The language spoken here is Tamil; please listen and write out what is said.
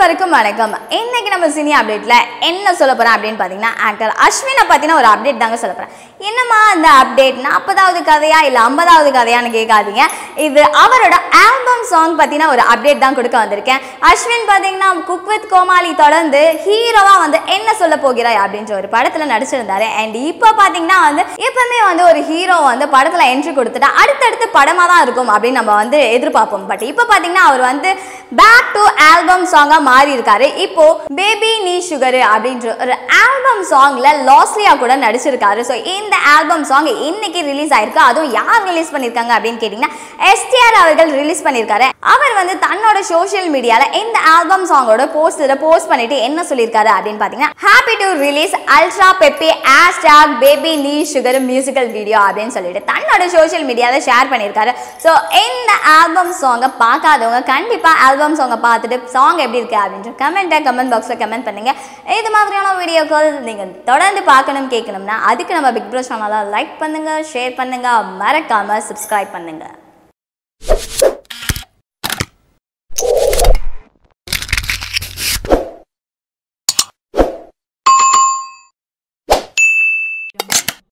அனைவருக்கும் வணக்கம் இன்னைக்கு நம்ம சினி அப்டேட்ல என்ன சொல்ல போறோம் அப்படின்னு பாத்தீங்கன்னா ஆக்டர் அஸ்வினை பத்தின ஒரு அப்டேட் தாங்க சொல்ல போறேன் என்னம்மா அந்த அப்டேட் நாற்பதாவது கதையா இல்ல ஐம்பதாவது கதையான்னு கேட்காதீங்க இது அவரோட ஆல்பம் சாங் பத்தின ஒரு அப்டேட் தான் கொடுக்க வந்திருக்கேன் அஸ்வின் பாத்தீங்கன்னா குக் வித் கோமாளி தொடர்ந்து ஹீரோவா வந்து என்ன சொல்ல போகிறாய் அப்படின்ற ஒரு படத்துல நடிச்சிருந்தாரு அண்ட் இப்போ பாத்தீங்கன்னா வந்து எப்பவுமே வந்து ஒரு ஹீரோ வந்து படத்துல என்ட்ரி கொடுத்துட்டா அடுத்தடுத்து படமா தான் இருக்கும் அப்படின்னு நம்ம வந்து எதிர்பார்ப்போம் பட் இப்போ பாத்தீங்கன்னா அவர் வந்து பேக் டு ஆல்பம் சாங்கா மாறி இருக்காரு இப்போ பேபி நீ சுகர் அப்படின்ற ஒரு ஆல்பம் சாங்ல லாஸ்லியா கூட நடிச்சிருக்காரு ஸோ இந்த ஆல்பம் சாங் இன்னைக்கு ரிலீஸ் ஆயிருக்கு அதுவும் யார் ரிலீஸ் பண்ணிருக்காங்க அப்படின்னு கேட்டீங்கன்னா எஸ்டிஆர் அவர்கள் ரிலீஸ் பண்ணியிருக்காரு அவர் வந்து தன்னோட சோஷியல் மீடியால இந்த ஆல்பம் சாங்கோட போஸ்டரை போஸ்ட் பண்ணிட்டு என்ன சொல்லியிருக்காரு அப்படின்னு பார்த்தீங்கன்னா happy to release ultra peppy hashtag baby நீ சுகர் மியூசிக்கல் வீடியோ அப்படின்னு சொல்லிட்டு தன்னோட சோஷியல் மீடியாவில் ஷேர் பண்ணியிருக்காரு ஸோ இந்த ஆல்பம் சாங்கை பார்க்காதவங்க கண்டிப்பாக ஆல்பம் சாங்கை பார்த்துட்டு சாங் எப்படி இருக்கு அப்படின்ற கமெண்ட்டை கமெண்ட் பாக்ஸில் கமெண்ட் பண்ணுங்க இது மாதிரியான வீடியோக்கள் நீங்கள் தொடர்ந்து பார்க்கணும் கேட்கணும்னா அதுக்கு நம்ம பிக் ப்ரோ சேனலை லைக் பண்ணுங்க ஷேர் பண்ணுங்க மறக்காம சப்ஸ்கிரைப் பண்ணுங்க